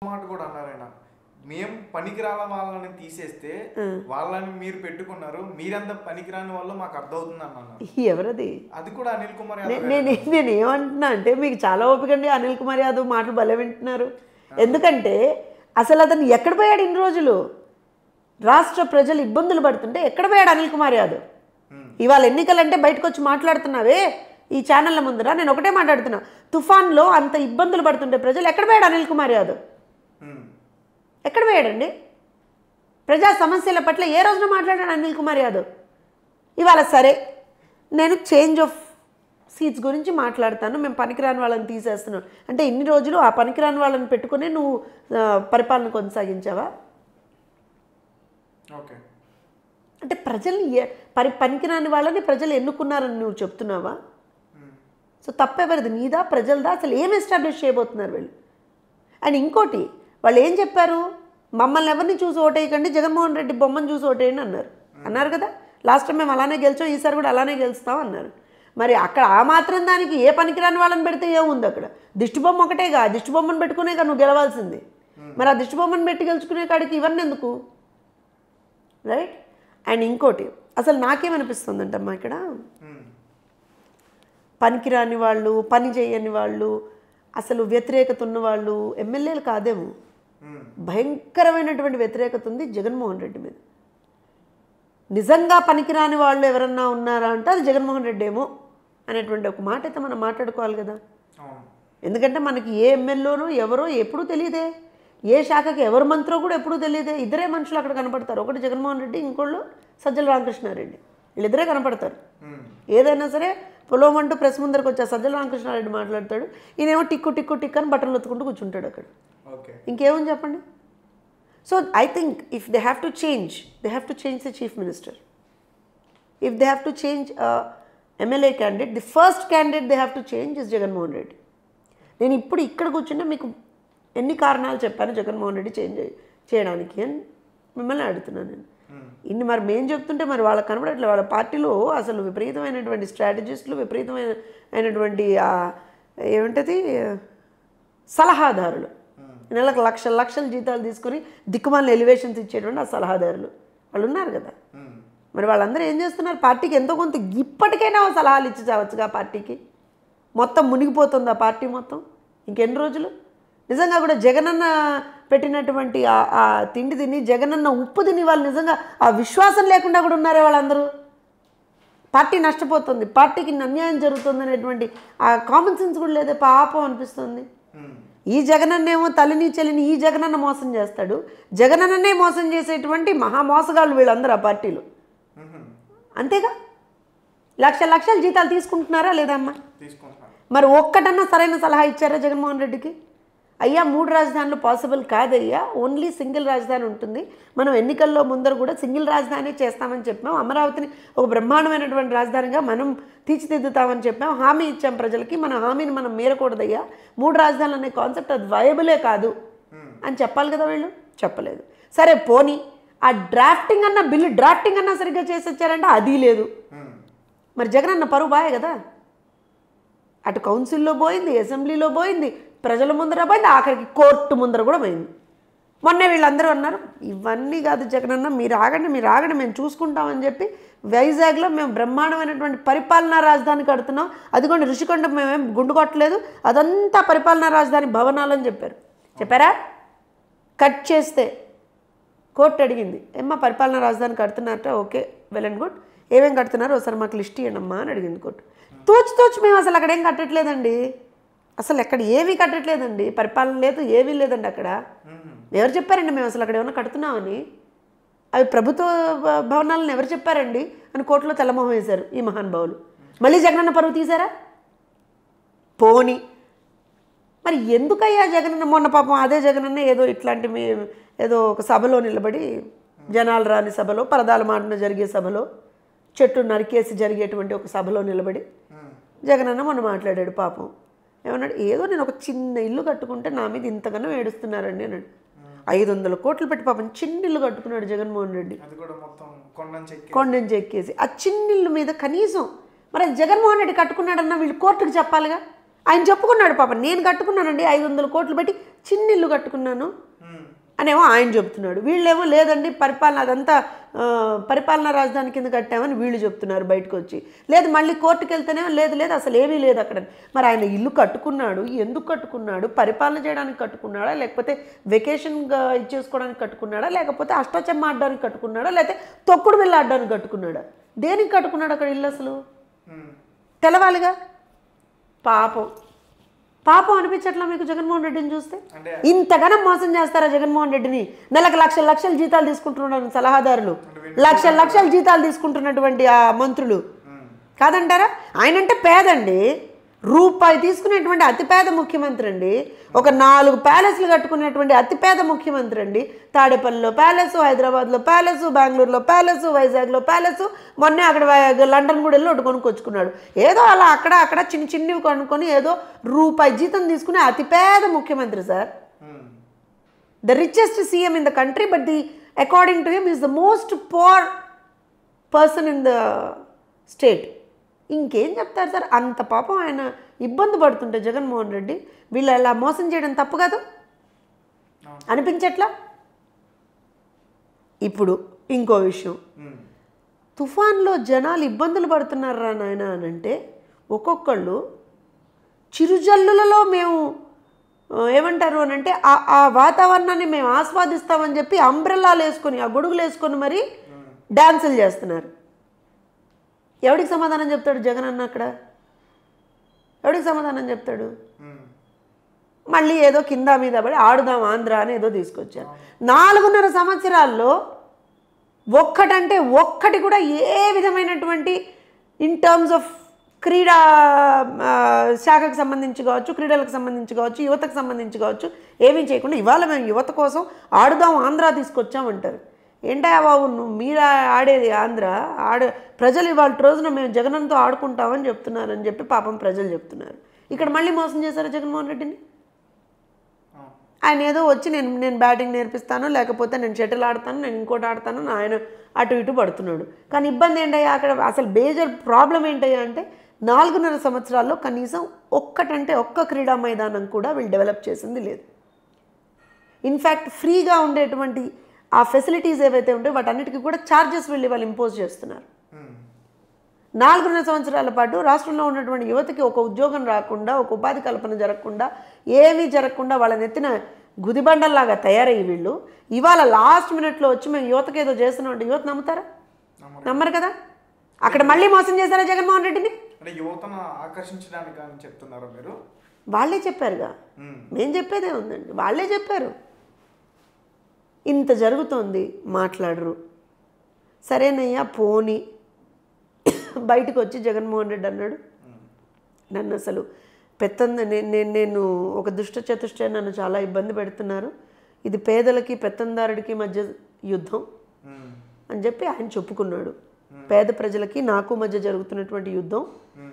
మాట కూడా అన్నారు ఆయన మేము పనికిరాల వాళ్ళని తీసేస్తే వాళ్ళని మీరు పెట్టుకున్నారు మీరంత పనికిరాని వాళ్ళు మాకు అర్థమవుతుంది అని అన్నారు ఎవరది అది కూడా అనిల్ కుమార్ నే- యాదవ్ నేను నేను ఏమంటున్నా అంటే మీకు చాలా ఓపిక అండి అనిల్ కుమార్ యాదవ్ మాటలు భలే వింటున్నారు ఎందుకంటే అసలు అతను ఎక్కడ పోయాడు ఇన్ని రోజులు రాష్ట్ర ప్రజలు ఇబ్బందులు పడుతుంటే ఎక్కడ పోయాడు అనిల్ కుమార్ యాదవ్ ఇవాళ ఎన్నికలంటే బయటకు వచ్చి మాట్లాడుతున్నావే ఈ ఛానళ్ళ ముందర నేను ఒకటే మాట్లాడుతున్నా తుఫాన్లో అంత ఇబ్బందులు పడుతుంటే ప్రజలు ఎక్కడ పోయాడు అనిల్ కుమార్ యాదవ్ ఉమ్, ఎక్కడ పోయాడండి ప్రజా సమస్యల పట్ల ఏ రోజున మాట్లాడాడు అనిల్ కుమార్ యాదవ్ ఇవాళ సరే నేను చేంజ్ ఆఫ్ సీట్స్ గురించి మాట్లాడతాను మేము పనికిరాని వాళ్ళని తీసేస్తున్నాం అంటే ఇన్ని రోజులు ఆ పనికిరాని వాళ్ళని పెట్టుకునే నువ్వు ఆ, పరిపాలన కొనసాగించావా ఓకే అంటే ప్రజల్ని ఏ పరి పనికిరాని వాళ్ళని ప్రజలు ఎన్నుకున్నారని నువ్వు చెప్తున్నావా ఉమ్, సో తప్పెవరిది నీదా ప్రజలదా అసలు ఏం ఎస్టాబ్లిష్ చేయబోతున్నారు వీళ్ళు అండ్ ఇంకోటి వాళ్ళు ఏం చెప్పారు మమ్మల్ని ఎవరిని చూసి ఓటేయకండి జగన్మోహన్ రెడ్డి బొమ్మను చూసి ఓటేయండి అన్నారు అన్నారు కదా లాస్ట్ టైం మేము అలానే గెలిచాం ఈసారి కూడా అలానే గెలుస్తాం అన్నారు మరి అక్కడ ఆ మాత్రం దానికి ఏ పనికిరాని వాళ్ళని పెడితే ఏముంది అక్కడ దిష్టి బొమ్మ ఒకటేగా ఆ దిష్టి బొమ్మను పెట్టుకునే కదా నువ్వు గెలవాల్సింది మరి ఆ దిష్టి బొమ్మను పెట్టి గెలుచుకునే కాడికి ఇవన్నీ ఎందుకు రైట్ అండ్ ఇంకోటి అసలు నాకేమనిపిస్తుందంటమ్మా ఇక్కడ ఉమ్, పనికిరాని వాళ్ళు పని చేయని వాళ్ళు అసలు వ్యతిరేకత ఉన్న వాళ్ళు ఎమ్మెల్యేలు కాదేమో ఉమ్, భయంకరమైనటువంటి వ్యతిరేకత ఉంది జగన్మోహన్ రెడ్డి మీద నిజంగా పనికిరాని వాళ్ళు ఎవరన్నా ఉన్నారా అంటే అది జగన్మోహన్ రెడ్డి ఏమో అనేటువంటి ఒక మాట అయితే మనం మాట్లాడుకోవాలి కదా అవును ఎందుకంటే మనకి ఏ ఎమ్మెల్యేనో ఎవరో ఎప్పుడూ తెలియదే ఏ శాఖకి ఎవరు మంత్రో కూడా ఎప్పుడూ తెలియదే ఇద్దరే మనుషులు అక్కడ కనపడతారు ఒకటి జగన్మోహన్ రెడ్డి ఇంకోళ్ళు సజ్జల రామకృష్ణారెడ్డి వీళ్ళిద్దరే కనపడతారు ఉమ్, ఏదైనా సరే పొలమంటూ ప్రెస్ ముందరకు వచ్చా సజ్జల రామకృష్ణారెడ్డి మాట్లాడతాడు ఈయనేమో టిక్కు టిక్కు టిక్ అని బట్టలు ఒత్తుకుంటూ కూర్చుంటాడు అక్కడ ఓకే ఇంకేమని చెప్పండి so I think if they have to change they have to change the chief minister if they have to change MLA candidate the first candidate they have to change is Jaganmohan Reddy నేను ఇప్పుడు ఇక్కడ కూర్చున్నా మీకు ఎన్ని కారణాలు చెప్పాను జగన్మోహన్ రెడ్డి చేంజ్ చేయడానికి అని మిమ్మల్ని అడుగుతున్నాను నేను ఇన్ని మరి మేము చెప్తుంటే మరి వాళ్ళకి కనబడట్లేదు వాళ్ళ పార్టీలో అసలు విపరీతమైనటువంటి స్ట్రాటజిస్టులు విపరీతమైన అయినటువంటి ఆ, ఏమిటది సలహాదారులు నెలకు లక్షల లక్షల జీతాలు తీసుకొని దిక్కుమాలిన ఎలివేషన్స్ ఇచ్చేటువంటి ఆ సలహాదారులు వాళ్ళు ఉన్నారు కదా ఉమ్, మరి వాళ్ళందరూ ఏం చేస్తున్నారు పార్టీకి ఎంతో కొంత ఇప్పటికైనా ఓ సలహాలు ఇచ్చి చావచ్చుగా ఆ పార్టీకి మొత్తం మునిగిపోతుంది ఆ పార్టీ మొత్తం ఇంకెన్ని రోజులు నిజంగా కూడా జగనన్న పెట్టినటువంటి ఆ- ఆ తిండి తిని జగనన్న ఉప్పు తిని వాళ్ళు నిజంగా ఆ విశ్వాసం లేకుండా కూడా ఉన్నారే వాళ్ళందరూ పార్టీ నష్టపోతుంది పార్టీకి అన్యాయం జరుగుతుంది అనేటువంటి ఆ కామన్ సెన్స్ కూడా లేదే పాపం అనిపిస్తుంది ఉమ్, ఈ జగనన్నేమో తల్లిని చెల్లిని ఈ జగనన్న మోసం చేస్తాడు జగనన్ననే మోసం చేసేటువంటి మహా మోసగాళ్ళు వీళ్ళందరూ ఆ పార్టీలు ఉమ్, అంతేగా లక్ష లక్షల జీతాలు తీసుకుంటున్నారా లేదమ్మా తీసుకుంటున్నాను మరి ఒక్కటన్నా సరైన సలహా ఇచ్చారా జగన్మోహన్ రెడ్డికి అయ్యా మూడు రాజధానులు పాసిబుల్ కాదయ్యా ఓన్లీ సింగిల్ రాజధాని ఉంటుంది మనం ఎన్నికల్లో ముందర కూడా సింగిల్ రాజధాని చేస్తామని చెప్పాం అమరావతిని ఒక బ్రహ్మాండమైనటువంటి రాజధానిగా మనం తీర్చిదిద్దుతామని చెప్పాం హామీ ఇచ్చాం ప్రజలకి మన హామీని మనం మీరకూడదయ్యా మూడు రాజధానులు అనే కాన్సెప్ట్ అది వయబులే కాదు అని చెప్పాలి కదా వీళ్ళు చెప్పలేదు సరే పోనీ ఆ డ్రాఫ్టింగ్ అన్న బిల్లు డ్రాఫ్టింగ్ అన్నా సరిగ్గా చేసి వచ్చారంటే అది లేదు ఉమ్, మరి జగన్ అన్న పరువు బాయే కదా అటు కౌన్సిల్లో పోయింది అసెంబ్లీలో పోయింది ప్రజల ముందర పోయింది ఆఖరికి కోర్టు ముందర కూడా పోయింది మొన్న వీళ్ళందరూ అన్నారు ఇవన్నీ కాదు జగన్ అన్న మీరు ఆగండి మీరు ఆగండి మేము చూసుకుంటామని చెప్పి వైజాగ్లో మేము బ్రహ్మాండమైనటువంటి పరిపాలనా రాజధాని కడుతున్నాం అదిగోండి ఋషికొండ మేమేం గుండు కొట్టలేదు అదంతా పరిపాలనా రాజధాని భవనాలు అని చెప్పారు చెప్పారా కట్ చేస్తే కోర్టు అడిగింది ఏమ్మా పరిపాలనా రాజధాని కడుతున్నారట ఓకే వెల్ అండ్ గుడ్ ఏమేం కడుతున్నారు ఒకసారి మాకు లిస్ట్ ఇవ్వండి అమ్మా అని అడిగింది కోర్టు తూచి తూచి మేము అసలు అక్కడ ఏం కట్టట్లేదండి అసలు ఎక్కడ ఏమీ కట్టట్లేదండి పరిపాలన లేదు ఏమీ లేదండి అక్కడ ఉమ్, ఎవరు చెప్పారండి మేము అసలు అక్కడ ఏమైనా కడుతున్నామని అవి ప్రభుత్వ భ- భవనాలను ఎవరు చెప్పారండి అని కోర్టులో తెల్లమొహం వేశారు ఈ మహానుభావులు మళ్ళీ జగనన్న పరువు తీశారా పోని మరి ఎందుకయ్యా జగనన్న మొన్న పాపం అదే జగనన్న ఏదో ఇట్లాంటి మీ ఏదో ఒక సభలో నిలబడి జనాలు రాని సభలో పరదాల మాటన జరిగే సభలో చెట్టు నరికేసి జరిగేటువంటి ఒక సభలో నిలబడి ఉమ్, జగనన్న మొన్న మాట్లాడాడు పాపం ఏమన్నాడు ఏదో నేను ఒక చిన్న ఇల్లు కట్టుకుంటే నా మీద ఇంతగానో ఏడుస్తున్నారండి అన్నాడు ఐదు వందల కోట్లు పెట్టి పాపం చిన్న ఇల్లు కట్టుకున్నాడు జగన్మోహన్ రెడ్డి అది కూడా మొత్తం కొండని చెక్కి కొండని ఎక్కేసి ఆ చిన్న ఇల్లు మీద కనీసం మరి అది జగన్మోహన్ రెడ్డి కట్టుకున్నాడన్న వీళ్ళు కోర్టుకు చెప్పాలిగా ఆయన చెప్పుకున్నాడు పాప నేను కట్టుకున్నానండి ఐదు వందల కోట్లు పెట్టి చిన్న ఇల్లు కట్టుకున్నాను ఉమ్, అనేమో ఆయన చెప్తున్నాడు వీళ్ళేమో లేదండి పరిపాలన అదంతా ఆ, పరిపాలనా రాజధాని కింద కట్టామని వీళ్ళు చెప్తున్నారు బయటకు వచ్చి లేదు మళ్ళీ కోర్టుకు వెళ్తేనేమో లేదు లేదు అసలు ఏమీ లేదు అక్కడ మరి ఆయన ఇల్లు కట్టుకున్నాడు ఎందుకు కట్టుకున్నాడు పరిపాలన చేయడానికి కట్టుకున్నాడా లేకపోతే వెకేషన్గా ఇచ్చేసుకోవడానికి కట్టుకున్నాడా లేకపోతే అష్టచమ్మ ఆడడానికి కట్టుకున్నాడా లేకపోతే తొక్కుడు బిల్ల ఆడడానికి కట్టుకున్నాడా దేనికి కట్టుకున్నాడు అక్కడ ఇల్లు అసలు ఉమ్. తెలవాలిగా పాపం పాపం అనిపించట్లా మీకు జగన్మోహన్ రెడ్డిని చూస్తే అంటే ఇంతగానం మోసం చేస్తారా జగన్మోహన్ రెడ్డిని నెలకు లక్షల లక్షల జీతాలు తీసుకుంటున్నారు సలహాదారులు లక్షల లక్షల జీతాలు తీసుకుంటున్నటువంటి ఆ మంత్రులు ఉమ్, కాదంటారా ఆయన అంటే పేదండి రూపాయి తీసుకునేటువంటి అతిపేద ముఖ్యమంత్రి అండి ఒక నాలుగు ప్యాలెస్లు కట్టుకునేటువంటి అతిపేద ముఖ్యమంత్రి అండి తాడేపల్లిలో ప్యాలెస్ హైదరాబాద్లో ప్యాలెస్ బెంగళూరులో ప్యాలెస్ వైజాగ్లో ప్యాలెస్ మొన్నే అక్కడ వై- లండన్ కూడా వెళ్ళి ఒకటి కొనుక్కొచ్చుకున్నాడు ఏదో అలా అక్కడ అక్కడ చిన్న చిన్నవి కొనుక్కొని ఏదో రూపాయి జీతం తీసుకునే అతిపేద ముఖ్యమంత్రి sir um, the richest CM in the country, but the according to him is the most poor person in the state. ఇంకేం చెప్తారు సార్ అంత పాపం ఆయన ఇబ్బంది పడుతుంటే జగన్మోహన్ రెడ్డి వీళ్ళు అలా మోసం చేయడం తప్పు కాదు అనిపించట్లా ఇప్పుడు ఇంకో విషయం ఉమ్, తుఫాన్లో జనాలు ఇబ్బందులు పడుతున్నారా నాయన అని అంటే ఒక్కొక్కళ్ళు చిరుజల్లులలో మేము ఆ, ఏమంటారు అని అంటే ఆ ఆ వాతావరణాన్ని మేము ఆస్వాదిస్తామని చెప్పి అంబ్రెల్లాలు వేసుకొని ఆ గొడుగులు వేసుకొని మరి డాన్సులు చేస్తున్నారు ఎవడికి సమాధానం చెప్తాడు జగన్ అన్న అక్కడ ఎవడికి సమాధానం చెప్తాడు ఉమ్. మళ్ళీ ఏదో కింద మీద పడి ఆడుదాం ఆంధ్ర అని ఏదో తీసుకొచ్చారు నాలుగున్నర సంవత్సరాల్లో ఒక్కటంటే ఒక్కటి కూడా ఏ విధమైనటువంటి ఇన్ టర్మ్స్ ఆఫ్ క్రీడా ఆ, శాఖకు సంబంధించి కావచ్చు క్రీడలకు సంబంధించి కావచ్చు యువతకు సంబంధించి కావచ్చు ఏమీ చేయకుండా ఇవాళ మేము యువత కోసం ఆడుదాం ఆంధ్ర తీసుకొచ్చామంటారు ఏంటా బాబు నువ్వు మీరు ఆడేది ఆంధ్ర ఆడ ప్రజలు ఇవాళ రోజున మేము జగనంతో ఆడుకుంటామని చెప్తున్నారని చెప్పి పాపం ప్రజలు చెప్తున్నారు ఇక్కడ మళ్ళీ మోసం చేశారా జగన్మోహన్ రెడ్డిని ఆ, ఆయన ఏదో వచ్చి నేను నేను బ్యాటింగ్ నేర్పిస్తాను లేకపోతే నేను షటిల్ ఆడతాను నేను ఇంకోటి ఆడతాను అని ఆయన అటు ఇటు పడుతున్నాడు కానీ ఇబ్బంది ఏంటయ్యా అక్కడ అసలు మేజర్ ప్రాబ్లం ఏంటయ్యా అంటే నాలుగున్నర సంవత్సరాల్లో కనీసం ఒక్కటంటే ఒక్క క్రీడా మైదానం కూడా వీళ్ళు డెవలప్ చేసింది లేదు ఇన్ఫ్యాక్ట్ ఫ్రీగా ఉండేటువంటి ఆ ఫెసిలిటీస్ ఏవైతే ఉంటాయో వాటన్నిటికీ కూడా ఛార్జెస్ వీళ్ళు వాళ్ళు ఇంపోజ్ చేస్తున్నారు ఉమ్, నాలుగున్నర సంవత్సరాల పాటు రాష్ట్రంలో ఉన్నటువంటి యువతకి ఒక ఉద్యోగం రాకుండా ఒక ఉపాధి కల్పన జరగకుండా ఏమీ జరగకుండా వాళ్ళ నెత్తిన గుదిబండల్లాగా తయారయ్యి వీళ్ళు ఇవాళ లాస్ట్ మినిట్లో వచ్చి మేము యువతకి ఏదో చేస్తున్నాం అంటే యువత నమ్ముతారా నమ్మరు. నమ్మరు కదా అక్కడ మళ్ళీ మోసం చేశారా జగన్మోహన్ రెడ్డిని అంటే యువతను ఆకర్షించడానికి అని చెప్తున్నారా మీరు వాళ్ళే చెప్పారుగా ఉమ్, నేను చెప్పేదే ఉందండి వాళ్ళే చెప్పారు ఇంత జరుగుతోంది మాట్లాడరు సరేనయ్యా పోని బయటకు వచ్చి జగన్మోహన్ రెడ్డి అన్నాడు నన్ను అసలు పెత్తంద నేను నేను నేను ఒక దుష్ట చతుష్ట నన్ను చాలా ఇబ్బంది పెడుతున్నారు ఇది పేదలకి పెత్తందారుడికి మధ్య యుద్ధం ఉమ్, అని చెప్పి ఆయన చెప్పుకున్నాడు పేద ప్రజలకి నాకు మధ్య జరుగుతున్నటువంటి యుద్ధం ఉమ్,